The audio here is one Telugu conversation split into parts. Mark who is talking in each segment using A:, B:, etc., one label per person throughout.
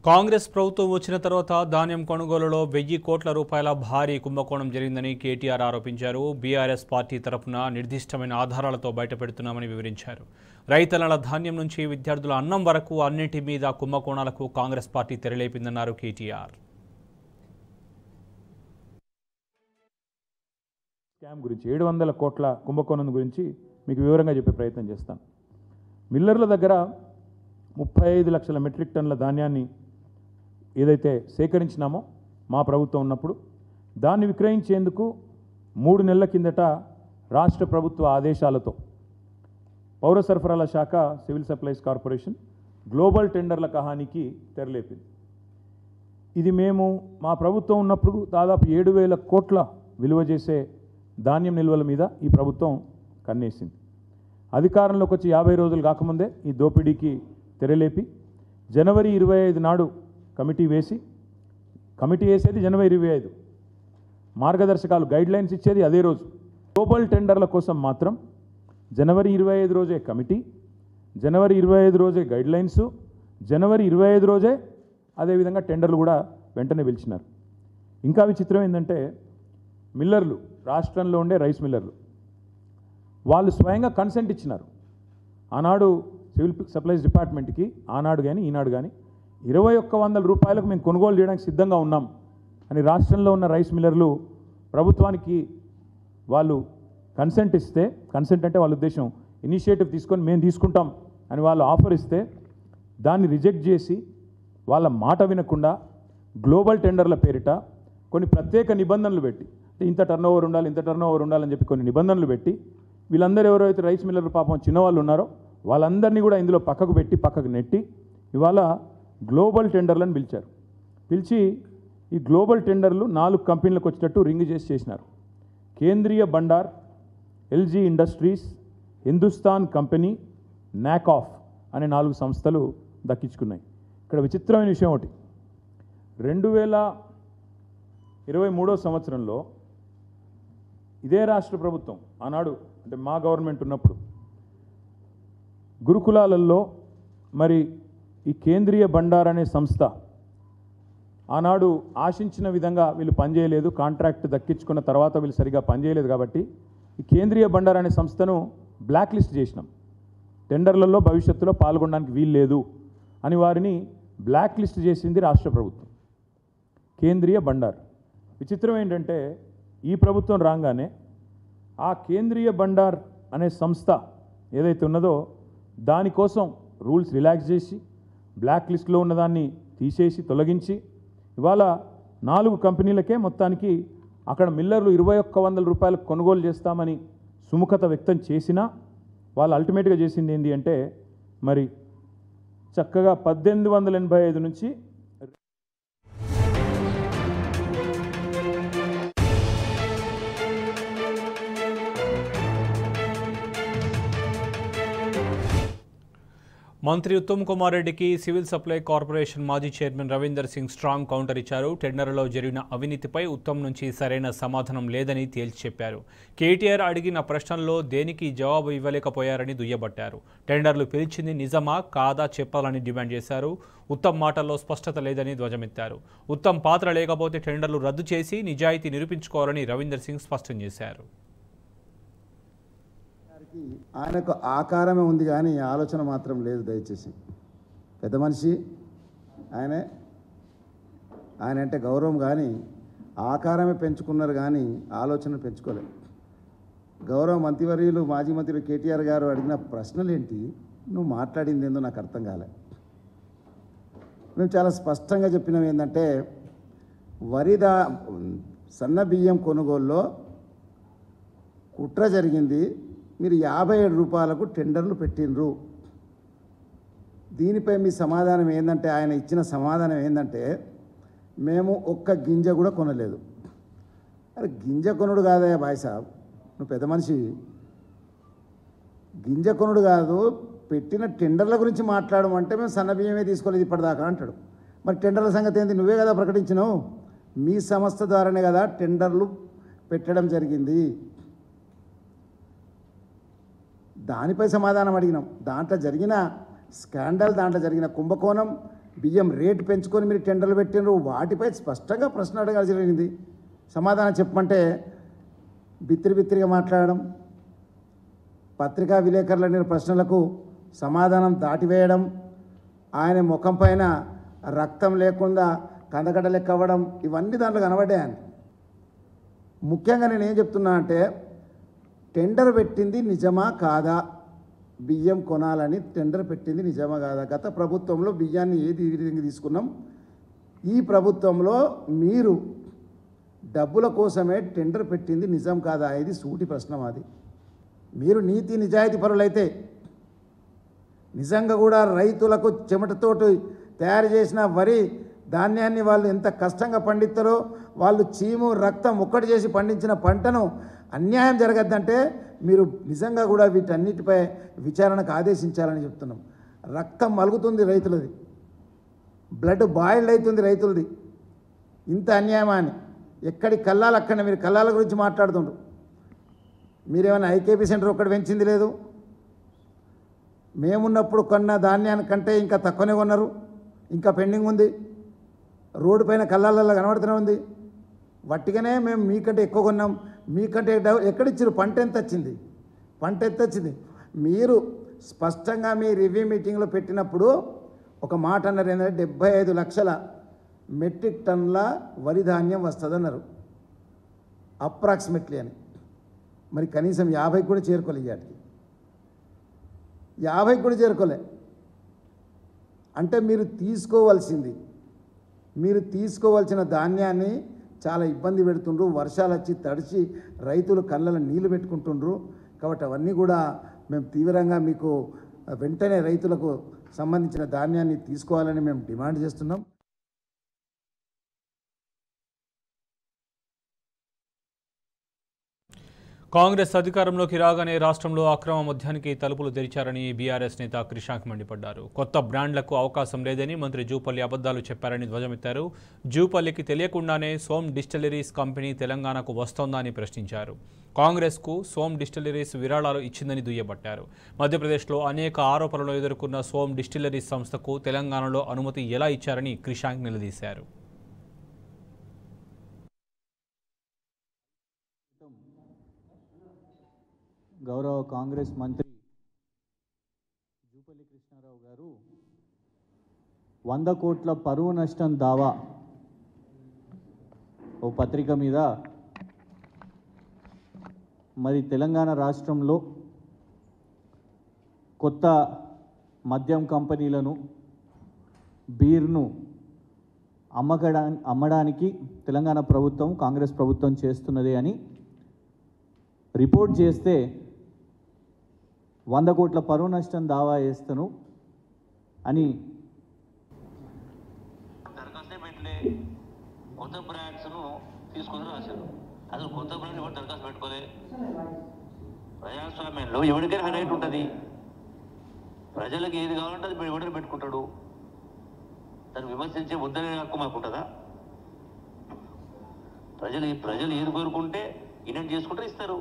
A: కాంగ్రెస్ ప్రభుత్వం వచ్చిన తర్వాత ధాన్యం కొనుగోలులో వెయ్యి కోట్ల రూపాయల భారీ కుంభకోణం జరిగిందని కేటీఆర్ ఆరోపించారు బీఆర్ఎస్ పార్టీ తరఫున నిర్దిష్టమైన ఆధారాలతో బయటపెడుతున్నామని వివరించారు రైతన్నల ధాన్యం నుంచి విద్యార్థుల అన్నం వరకు అన్నింటి మీద కుంభకోణాలకు కాంగ్రెస్ పార్టీ తెరలేపిందన్నారు కేటీఆర్
B: స్కామ్ గురించి ఏడు వందల కోట్ల కుంభకోణం గురించి మీకు వివరంగా చెప్పే ప్రయత్నం చేస్తాను మిల్లర్ల దగ్గర ముప్పై ఐదు లక్షల మెట్రిక్ టన్నుల ధాన్యాన్ని ఏదైతే సేకరించినామో మా ప్రభుత్వం ఉన్నప్పుడు దాన్ని విక్రయించేందుకు మూడు నెలల కిందట రాష్ట్ర ప్రభుత్వ ఆదేశాలతో పౌర సరఫరాల శాఖ సివిల్ సప్లైస్ కార్పొరేషన్ గ్లోబల్ టెండర్ల కహానీకి తెరలేపింది ఇది మేము మా ప్రభుత్వం ఉన్నప్పుడు దాదాపు ఏడు వేల కోట్ల విలువ చేసే ధాన్యం నిల్వల మీద ఈ ప్రభుత్వం కన్నేసింది అధికారంలోకి వచ్చి యాభై రోజులు కాకముందే ఈ దోపిడీకి తెరలేపి జనవరి ఇరవై ఐదు నాడు కమిటీ వేసి కమిటీ వేసేది జనవరి ఇరవై ఐదు మార్గదర్శకాలు గైడ్ లైన్స్ ఇచ్చేది అదే రోజు గ్లోబల్ టెండర్ల కోసం మాత్రం జనవరి ఇరవై ఐదు రోజే కమిటీ జనవరి ఇరవై ఐదు రోజే గైడ్ లైన్స్ జనవరి ఇరవై ఐదు రోజే అదేవిధంగా టెండర్లు కూడా వెంటనే పిలిచినారు ఇంకా విచిత్రం ఏంటంటే మిల్లర్లు రాష్ట్రంలో ఉండే రైస్ మిల్లర్లు వాళ్ళు స్వయంగా కన్సెంట్ ఇచ్చినారు ఆనాడు సివిల్ సప్లైస్ డిపార్ట్మెంట్కి ఆనాడు కానీ ఈనాడు కానీ ఇరవై ఒక్క వందల రూపాయలకు మేము కొనుగోలు చేయడానికి సిద్ధంగా ఉన్నాం అని రాష్ట్రంలో ఉన్న రైస్ మిల్లర్లు ప్రభుత్వానికి వాళ్ళు కన్సెంట్ ఇస్తే కన్సెంట్ అంటే వాళ్ళ ఉద్దేశం ఇనిషియేటివ్ తీసుకొని మేము తీసుకుంటాం అని వాళ్ళు ఆఫర్ ఇస్తే దాన్ని రిజెక్ట్ చేసి వాళ్ళ మాట వినకుండా గ్లోబల్ టెండర్ల పేరిట కొన్ని ప్రత్యేక నిబంధనలు పెట్టి అంటే ఇంత టర్న్ ఓవర్ ఉండాలి ఇంత టర్న్ ఓవర్ ఉండాలని చెప్పి కొన్ని నిబంధనలు పెట్టి వీళ్ళందరూ ఎవరైతే రైస్ మిల్లర్ పాపం చిన్నవాళ్ళు ఉన్నారో వాళ్ళందరినీ కూడా ఇందులో పక్కకు పెట్టి పక్కకు నెట్టి ఇవాళ గ్లోబల్ టెండర్లను పిలిచారు పిలిచి ఈ గ్లోబల్ టెండర్లు నాలుగు కంపెనీలకు వచ్చేటట్టు రింగ్ చేసి చేసినారు Kendriya Bhandar LG industries Hindustan company NACOF అనే నాలుగు సంస్థలు దక్కించుకున్నాయి ఇక్కడ విచిత్రమైన విషయం ఒకటి రెండు వేల ఇరవై మూడో సంవత్సరంలో ఇదే రాష్ట్ర ప్రభుత్వం ఆనాడు అంటే మా గవర్నమెంట్ ఉన్నప్పుడు గురుకులాలలో మరి ఈ కేంద్రీయ బండార్ అనే సంస్థ ఆనాడు ఆశించిన విధంగా వీళ్ళు పనిచేయలేదు కాంట్రాక్ట్ దక్కించుకున్న తర్వాత వీళ్ళు సరిగా పనిచేయలేదు కాబట్టి ఈ కేంద్రీయ బండార్ అనే సంస్థను బ్లాక్ లిస్ట్ చేసినాం టెండర్లలో భవిష్యత్తులో పాల్గొనడానికి వీలు లేదు అని వారిని బ్లాక్ లిస్ట్ చేసింది రాష్ట్ర ప్రభుత్వం కేంద్రీయ బండార్ విచిత్రం ఏంటంటే ఈ ప్రభుత్వం రాగానే ఆ కేంద్రీయ బండార్ అనే సంస్థ ఏదైతే ఉన్నదో దానికోసం రూల్స్ రిలాక్స్ చేసి బ్లాక్ లిస్ట్లో ఉన్నదాన్ని తీసేసి తొలగించి ఇవాళ నాలుగు కంపెనీలకే మొత్తానికి అక్కడ మిల్లర్లు ఇరవై ఒక్క వందల రూపాయలకు కొనుగోలు చేస్తామని సుముఖత వ్యక్తం చేసినా వాళ్ళు అల్టిమేట్గా చేసింది ఏంటి అంటే మరి చక్కగా పద్దెనిమిది వందల ఎనభై ఐదు నుంచి
A: మంత్రి ఉత్తమ్ కుమార్ రెడ్డికి సివిల్ సప్లై కార్పొరేషన్ మాజీ chairman Ravinder Singh strong counter ఇచ్చారు టెండర్లో జరిగిన అవినీతిపై ఉత్తమ్ నుంచి సరైన సమాధానం లేదని తేల్చి చెప్పారు కేటీఆర్ అడిగిన ప్రశ్నల్లో దేనికి జవాబు ఇవ్వలేకపోయారని దుయ్యబట్టారు టెండర్లు పిలిచింది నిజమా కాదా చెప్పాలని డిమాండ్ చేశారు ఉత్తమ్ మాటల్లో స్పష్టత లేదని ధ్వజమెత్తారు ఉత్తమ్ పాత్ర లేకపోతే టెండర్లు రద్దు చేసి నిజాయితీ నిరూపించుకోవాలని రవీందర్ సింగ్ స్పష్టం చేశారు
C: గారికి ఆయనకు ఆకారమే ఉంది కానీ ఆలోచన మాత్రం లేదు దయచేసి పెద్ద మనిషి ఆయనే ఆయన అంటే గౌరవం కానీ ఆకారమే పెంచుకున్నారు కానీ ఆలోచన పెంచుకోలేదు గౌరవ మంత్రివర్యులు మాజీ మంత్రి కేటీఆర్ గారు అడిగిన ప్రశ్నలు ఏంటి నువ్వు మాట్లాడింది ఏందో నాకు అర్థం కాలే మేము చాలా స్పష్టంగా చెప్పినాం ఏంటంటే వరి దా సన్న బియ్యం కొనుగోలులో కుట్ర జరిగింది మీరు యాభై ఏడు రూపాయలకు టెండర్లు పెట్టినరు దీనిపై మీ సమాధానం ఏంటంటే ఆయన ఇచ్చిన సమాధానం ఏంటంటే మేము ఒక్క గింజ కూడా కొనలేదు అరే గింజ కొనుడు కాదయ్యా బాయ్ సాబ్ నువ్వు పెద్ద మనిషి గింజ కొనుడు కాదు పెట్టిన టెండర్ల గురించి మాట్లాడమంటే మేము సన్న బియ్యమే తీసుకోలేదు ఇప్పటిదాకా అంటాడు మరి టెండర్ల సంగతి ఏంటి నువ్వే కదా ప్రకటించినావు మీ సంస్థ ద్వారానే కదా టెండర్లు పెట్టడం జరిగింది దానిపై సమాధానం అడిగినాం దాంట్లో జరిగిన స్కాండల్ దాంట్లో జరిగిన కుంభకోణం బియ్యం రేటు పెంచుకొని మీరు టెండర్లు పెట్టినారు వాటిపై స్పష్టంగా ప్రశ్న అడగాల్సి జరిగింది సమాధానం చెప్పమంటే బిత్తిరి బిత్తిరిగా మాట్లాడడం పత్రికా విలేకరుల అడిగిన ప్రశ్నలకు సమాధానం దాటివేయడం ఆయన ముఖం పైన రక్తం లేకుండా కందగడ్డ లెక్క అవ్వడం ఇవన్నీ దాంట్లో కనబడ్డాయని ముఖ్యంగా నేను ఏం చెప్తున్నా అంటే టెండర్ పెట్టింది నిజమా కాదా బియ్యం కొనాలని టెండర్ పెట్టింది నిజమా కాదా గత ప్రభుత్వంలో బియ్యాన్ని ఏది ఈ విధంగా తీసుకున్నాం ఈ ప్రభుత్వంలో మీరు డబ్బుల కోసమే టెండర్ పెట్టింది నిజం కాదా ఇది సూటి ప్రశ్న అది మీరు నీతి నిజాయితీ పరులైతే నిజంగా కూడా రైతులకు చెమటతోటి తయారు చేసిన వరి ధాన్యాన్ని వాళ్ళు ఎంత కష్టంగా పండిస్తారో వాళ్ళు చీము రక్తం ఒక్కటి చేసి పండించిన పంటను అన్యాయం జరగద్దంటే మీరు నిజంగా కూడా వీటన్నిటిపై విచారణకు ఆదేశించాలని చెప్తున్నాం రక్తం మలుగుతుంది రైతులది బ్లడ్ బాయిల్డ్ అవుతుంది రైతులది ఇంత అన్యాయమా అని ఎక్కడి కల్లాలు అక్కడ మీరు కల్లాల గురించి మాట్లాడుతుండ్రు మీరేమైనా ఐకేపీ సెంటర్ ఒక్కటి పెంచింది లేదు మేమున్నప్పుడు కొన్న ధాన్యానికంటే ఇంకా తక్కువనే కొన్నారు ఇంకా పెండింగ్ ఉంది రోడ్డు పైన కళ్ళాలలో కనబడుతూనే ఉంది వట్టిగానే మేము మీకంటే ఎక్కువ కొన్నాం మీకంటే డబ్ ఎక్కడిచ్చారు పంట ఎంత వచ్చింది పంట ఎంత వచ్చింది మీరు స్పష్టంగా మీ రివ్యూ మీటింగ్లో పెట్టినప్పుడు ఒక మాట అన్నారు ఏంటంటే డెబ్బై ఐదు లక్షల మెట్రిక్ టన్నుల వరి ధాన్యం వస్తుందన్నారు అప్రాక్సిమేట్లీ అని మరి కనీసం యాభై కూడా చేరుకోలే ఇవాటికి యాభై కూడా చేరుకోలే అంటే మీరు తీసుకోవాల్సింది మీరు తీసుకోవాల్సిన ధాన్యాన్ని చాలా ఇబ్బంది పెడుతుండ్రు వర్షాలు వచ్చి తడిచి రైతులు కళ్ళలో నీళ్లు పెట్టుకుంటుండ్రు కాబట్టి అవన్నీ కూడా మేము తీవ్రంగా మీకు వెంటనే రైతులకు సంబంధించిన ధాన్యాన్ని తీసుకోవాలని మేము డిమాండ్ చేస్తున్నాం
A: కాంగ్రెస్ అధికారంలోకి రాగానే రాష్ట్రంలో అక్రమ మద్యానికి తలుపులు తెరిచారని బీఆర్ఎస్ నేత క్రిషాంక్ మండిపడ్డారు కొత్త బ్రాండ్లకు అవకాశం లేదని మంత్రి జూపల్లి అబద్ధాలు చెప్పారని ధ్వజమెత్తారు జూపల్లికి తెలియకుండానే సోమ్ డిస్టిలరీస్ కంపెనీ తెలంగాణకు వస్తోందా అని ప్రశ్నించారు కాంగ్రెస్కు సోమ్ డిస్టిలరీస్ విరాళాలు ఇచ్చిందని దుయ్యబట్టారు మధ్యప్రదేశ్లో అనేక ఆరోపణలు ఎదుర్కొన్న సోమ్ డిస్టిలరీస్ సంస్థకు తెలంగాణలో అనుమతి ఎలా ఇచ్చారని క్రిషాంక్ నిలదీశారు
D: గౌరవ కాంగ్రెస్ మంత్రి జూపల్లి కృష్ణారావు గారు వంద కోట్ల పరువు నష్టం దావా ఓ పత్రిక మీద మరి తెలంగాణ రాష్ట్రంలో కొత్త మద్యం కంపెనీలను బీర్ను అమ్మకడా అమ్మడానికి తెలంగాణ ప్రభుత్వం కాంగ్రెస్ ప్రభుత్వం చేస్తున్నది అని రిపోర్ట్ చేస్తే వంద కోట్ల పరువు నష్టం దావా వేస్తాను అని
E: దరఖాస్తే పెట్టలే కొత్త బ్రాండ్స్ను తీసుకొని రాశారు అసలు కొత్త బ్రాండ్ ఎవరు దరఖాస్తు పెట్టుకోలే ప్రజాస్వామ్యంలో ఎవరికైనా రైట్ ఉంటుంది ప్రజలకు ఏది కావాలంటే అది ఎవడని పెట్టుకుంటాడు దాన్ని విమర్శించే వద్దనే హక్కు మాకు ఉంటుందా ప్రజలు ప్రజలు ఏది కోరుకుంటే ఇన్వెంట్ చేసుకుంటే ఇస్తారు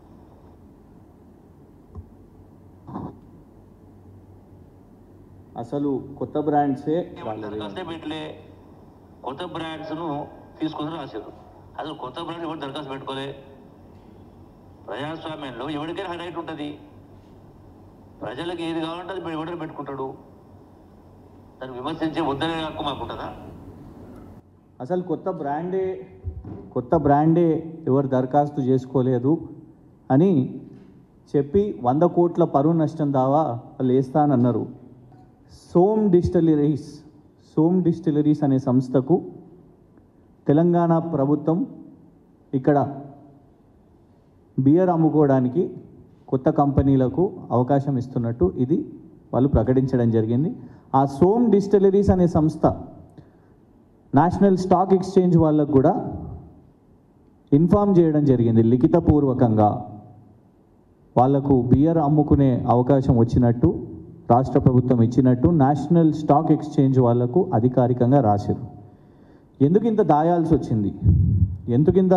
D: అసలు కొత్త బ్రాండ్సే
E: ఎవరు
D: వాళ్ళది
E: దరఖాస్తే పెట్టలే కొత్త బ్రాండ్స్ను తీసుకొని రాశారు అసలు కొత్త బ్రాండ్ ఎవరు దరఖాస్తు పెట్టుకోలే ప్రజాస్వామ్యంలో ఎవరికైనా రైట్ ఉంటుంది ప్రజలకు ఏది కావాలంటే అది ఎవడని పెట్టుకుంటాడు దాన్ని విమర్శించే వద్దనే హక్కు మాకు ఉంటుందా
D: అసలు కొత్త బ్రాండే కొత్త బ్రాండే ఎవరు దరఖాస్తు చేసుకోలేదు అని చెప్పి వంద కోట్ల పరువు నష్టం దావా వాళ్ళు వేస్తానన్నారు సోమ్ డిస్టిలరీస్ సోమ్ డిస్టిలరీస్ అనే సంస్థకు తెలంగాణ ప్రభుత్వం ఇక్కడ బియర్ అమ్ముకోవడానికి కొత్త కంపెనీలకు అవకాశం ఇస్తున్నట్టు ఇది వాళ్ళు ప్రకటించడం జరిగింది ఆ సోమ్ డిస్టిలరీస్ అనే సంస్థ నేషనల్ స్టాక్ ఎక్స్చేంజ్ వాళ్ళకు కూడా ఇన్ఫామ్ చేయడం జరిగింది లిఖితపూర్వకంగా వాళ్లకు బియర్ అమ్ముకునే అవకాశం వచ్చినట్టు రాష్ట్ర ప్రభుత్వం ఇచ్చినట్టు నేషనల్ స్టాక్ ఎక్స్చేంజ్ వాళ్లకు అధికారికంగా రాశారు ఎందుకు ఇంత దాయాల్సి వచ్చింది ఎందుకు ఇంత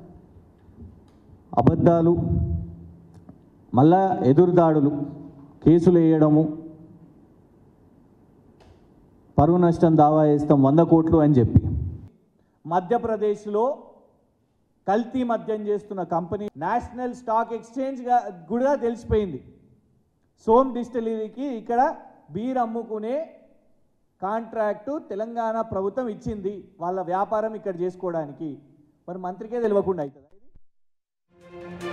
D: అబద్ధాలు మళ్ళా ఎదురుదాడులు కేసులు వేయడము పరువు నష్టం దావా వేస్తాం వంద కోట్లు అని చెప్పి మధ్యప్రదేశ్లో కల్తీ మద్యం చేస్తున్న కంపెనీ నేషనల్ స్టాక్ ఎక్స్చేంజ్ కూడా తెలిసిపోయింది సోమ్ డిస్టిలరీకి ఇక్కడ బీర్ అమ్ముకునే కాంట్రాక్టు తెలంగాణ ప్రభుత్వం ఇచ్చింది వాళ్ళ వ్యాపారం ఇక్కడ చేసుకోవడానికి మరి మంత్రికే తెలియకుండా అవుతుంది